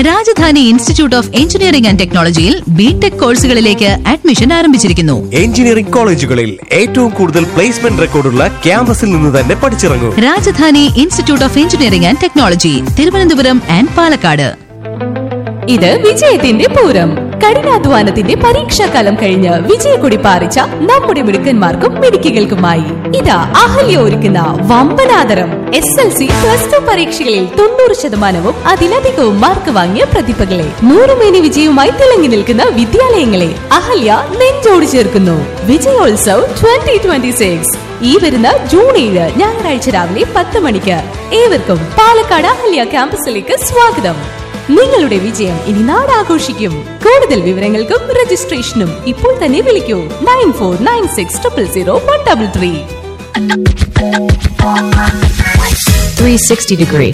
Rajdhani institute of engineering and ടെക്നോളജിയിൽ BTech കോഴ്സുകളിലേക്ക് admission ആരംഭിച്ചിരിക്കുന്നു എഞ്ചിനീയറിംഗ് കോളേജുകളിൽ ഏറ്റവും കൂടുതൽ പ്ലേസ്മെന്റ് റെക്കോർഡുള്ള ക്യാമ്പസിൽ നിന്ന് തന്നെ പഠിച്ചിറങ്ങൂ Rajadhani institute of engineering and technology Thiruvananthapuram and Palakkad ഇത് വിജയത്തിന്റെ പൂരം കഠിനാധ്വാനത്തിന്റെ പരീക്ഷാകാലം കഴിഞ്ഞ് വിജയക്കൊടി പാറിച്ച നമ്മുടെ മിടുക്കന്മാർക്കും മിടുക്കികൾക്കുമായി ഇതാ അഹല്യ ഒരുക്കുന്ന വമ്പനാദരം S L C plus two പരീക്ഷകളിൽ തൊണ്ണൂറ് ശതമാനവും അതിലധികവും മാർക്ക് വാങ്ങിയ പ്രതിഭകളെ നൂറുമേനി വിജയവുമായി തിളങ്ങി നിൽക്കുന്ന വിദ്യാലയങ്ങളെ അഹല്യ നെഞ്ചോട് ചേർക്കുന്നു വിജയോത്സവ് ട്വന്റി ട്വന്റി സിക്സ് ഈ വരുന്ന ജൂൺ ഏഴ് ഞായറാഴ്ച രാവിലെ പത്ത് മണിക്ക് ഏവർക്കും പാലക്കാട് അഹല്യ ക്യാമ്പസിലേക്ക് സ്വാഗതം നിങ്ങളുടെ വിജയം ഇനി നാടാഘോഷിക്കും കൂടുതൽ വിവരങ്ങൾക്കും രജിസ്ട്രേഷനും ഇപ്പോൾ തന്നെ വിളിക്കൂ nine four nine six triple zero one double three 360 degree.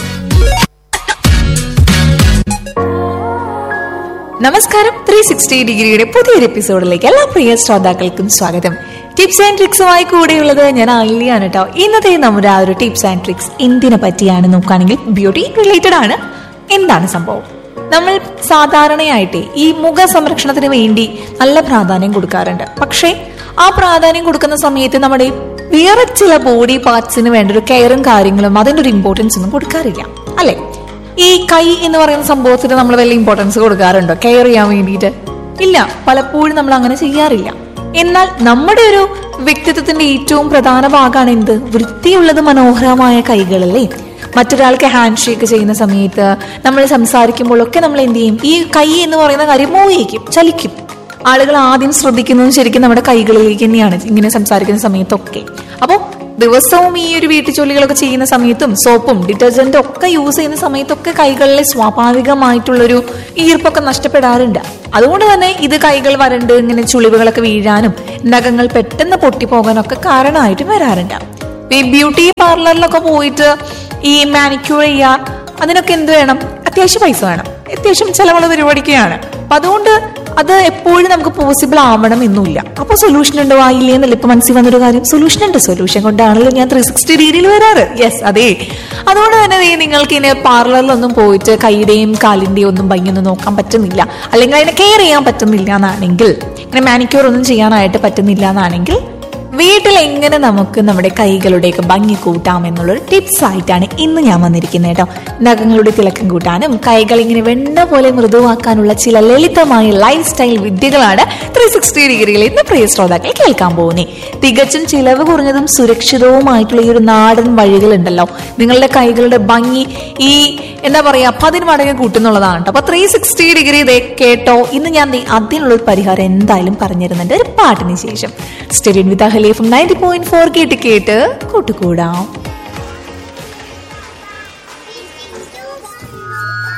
നമസ്കാരം ത്രീ സിക്സ്റ്റി ഡിഗ്രിയുടെ പുതിയൊരു എപ്പിസോഡിലേക്ക് എല്ലാ പ്രിയ ശ്രോതാക്കൾക്കും സ്വാഗതം ടിപ്സ് ആൻഡ് ട്രിക്സുമായി കൂടെയുള്ളത് ഞാൻ ആയില്യാണ് കേട്ടോ ഇന്നത്തെ നമ്മുടെ ആ ഒരു ടിപ്സ് ആൻഡ് ട്രിക്സ് എന്തിനെ പറ്റിയാണ് നോക്കുകയാണെങ്കിൽ ബ്യൂട്ടി റിലേറ്റഡ് ആണ് എന്താണ് സംഭവം നമ്മൾ സാധാരണയായിട്ട് ഈ മുഖ സംരക്ഷണത്തിന് വേണ്ടി നല്ല പ്രാധാന്യം കൊടുക്കാറുണ്ട് പക്ഷേ ആ പ്രാധാന്യം കൊടുക്കുന്ന സമയത്ത് നമ്മുടെ വേറെ ചില ബോഡി പാർട്സിന് വേണ്ട ഒരു കെയറും കാര്യങ്ങളും അതിൻ്റെ ഒരു ഇമ്പോർട്ടൻസ് ഒന്നും കൊടുക്കാറില്ല അല്ലെ ഈ കൈ എന്ന് പറയുന്ന സംഭവത്തിന് നമ്മൾ വല്ല ഇമ്പോർട്ടൻസ് കൊടുക്കാറുണ്ടോ കെയർ ചെയ്യാൻ വേണ്ടിയിട്ട് ഇല്ല പലപ്പോഴും നമ്മൾ അങ്ങനെ ചെയ്യാറില്ല എന്നാൽ നമ്മുടെ ഒരു വ്യക്തിത്വത്തിന്റെ ഏറ്റവും പ്രധാന ഭാഗമാണ് എന്ത് വൃത്തിയുള്ളത് മനോഹരമായ കൈകളല്ലേ മറ്റൊരാൾക്ക് ഹാൻഡ് ഷേക്ക് ചെയ്യുന്ന സമയത്ത് നമ്മൾ സംസാരിക്കുമ്പോഴൊക്കെ നമ്മൾ എന്ത് ചെയ്യും ഈ കൈ എന്ന് പറയുന്ന കാര്യം മോഹിക്കും ചലിക്കും ആളുകൾ ആദ്യം ശ്രദ്ധിക്കുന്നത് ശരിക്കും നമ്മുടെ കൈകളിലേക്ക് തന്നെയാണ് ഇങ്ങനെ സംസാരിക്കുന്ന സമയത്തൊക്കെ അപ്പോൾ ദിവസവും ഈ ഒരു വീട്ടുജോലികളൊക്കെ ചെയ്യുന്ന സമയത്തും സോപ്പും ഡിറ്റർജന്റും ഒക്കെ യൂസ് ചെയ്യുന്ന സമയത്തൊക്കെ കൈകളിലെ സ്വാഭാവികമായിട്ടുള്ളൊരു ഈർപ്പൊക്കെ നഷ്ടപ്പെടാറുണ്ട് അതുകൊണ്ട് തന്നെ ഇത് കൈകൾ വരണ്ട് ഇങ്ങനെ ചുളിവുകളൊക്കെ വീഴാനും നഖങ്ങൾ പെട്ടെന്ന് പൊട്ടിപ്പോകാനൊക്കെ കാരണമായിട്ട് വരാറുണ്ട് ഈ ബ്യൂട്ടി പാർലറിലൊക്കെ പോയിട്ട് ഈ മാനിക്യൂർ ചെയ്യുക അതിനൊക്കെ എന്ത് വേണം അത്യാവശ്യം പൈസ വേണം അത്യാവശ്യം ചിലവുള്ള പരിപാടിക്കാണ് അപ്പൊ അതുകൊണ്ട് അത് എപ്പോഴും നമുക്ക് പോസിബിൾ ആവണം എന്നില്ല അപ്പൊ സൊല്യൂഷൻ ഉണ്ടോ ആയില്ലേ എന്നല്ല ഇപ്പൊ മനസ്സിൽ വന്നൊരു കാര്യം സൊല്യൂഷൻ ഉണ്ട് സൊല്യൂഷൻ കൊണ്ടാണല്ലോ ഞാൻ ത്രീ സിക്സ്റ്റി ഡിഗ്രിയിൽ വരാറ് യെസ് അതെ അതുകൊണ്ട് തന്നെ ദേ നിങ്ങൾക്ക് ഇനി പാർലറിലൊന്നും പോയിട്ട് കൈയുടെയും കാലിന്റെയും ഒന്നും ഭംഗിയൊന്നും നോക്കാൻ പറ്റുന്നില്ല അല്ലെങ്കിൽ അതിനെ കെയർ ചെയ്യാൻ പറ്റുന്നില്ല എന്നാണെങ്കിൽ ഇങ്ങനെ മാനിക്യൂർ ഒന്നും ചെയ്യാനായിട്ട് പറ്റുന്നില്ല എന്നാണെങ്കിൽ വീട്ടിൽ എങ്ങനെ നമുക്ക് നമ്മുടെ കൈകളുടെയൊക്കെ ഭംഗി കൂട്ടാം എന്നുള്ളൊരു ടിപ്സ് ആയിട്ടാണ് ഇന്ന് ഞാൻ വന്നിരിക്കുന്നത് കേട്ടോ നഖങ്ങളുടെ തിളക്കം കൂട്ടാനും കൈകൾ ഇങ്ങനെ വെണ്ണ പോലെ മൃദുവാക്കാനുള്ള ചില ലളിതമായ ലൈഫ് സ്റ്റൈൽ വിദ്യകളാണ് ത്രീ സിക്സ്റ്റി ഡിഗ്രിയിൽ ഇന്ന് പ്രിയ ശ്രോതാക്കൾ കേൾക്കാൻ പോകുന്നത് തികച്ചും ചിലവ് കുറഞ്ഞതും സുരക്ഷിതവുമായിട്ടുള്ള ഈ ഒരു നാടൻ വഴികളുണ്ടല്ലോ നിങ്ങളുടെ കൈകളുടെ ഭംഗി ഈ എന്താ പറയാ പതിന് മടങ്ങ് കൂട്ടുന്നുള്ളതാണ് കേട്ടോ അപ്പൊ ത്രീ സിക്സ്റ്റി ഡിഗ്രി ഇതേ കേട്ടോ ഇന്ന് ഞാൻ ദേ അതിനുള്ള ഒരു പരിഹാരം എന്തായാലും പറഞ്ഞിരുന്നുണ്ട് ഒരു പാട്ടിന് ശേഷം stadium with Ahalia from ninety point four കേട്ട് കേട്ട് കൂട്ടുകൂടാം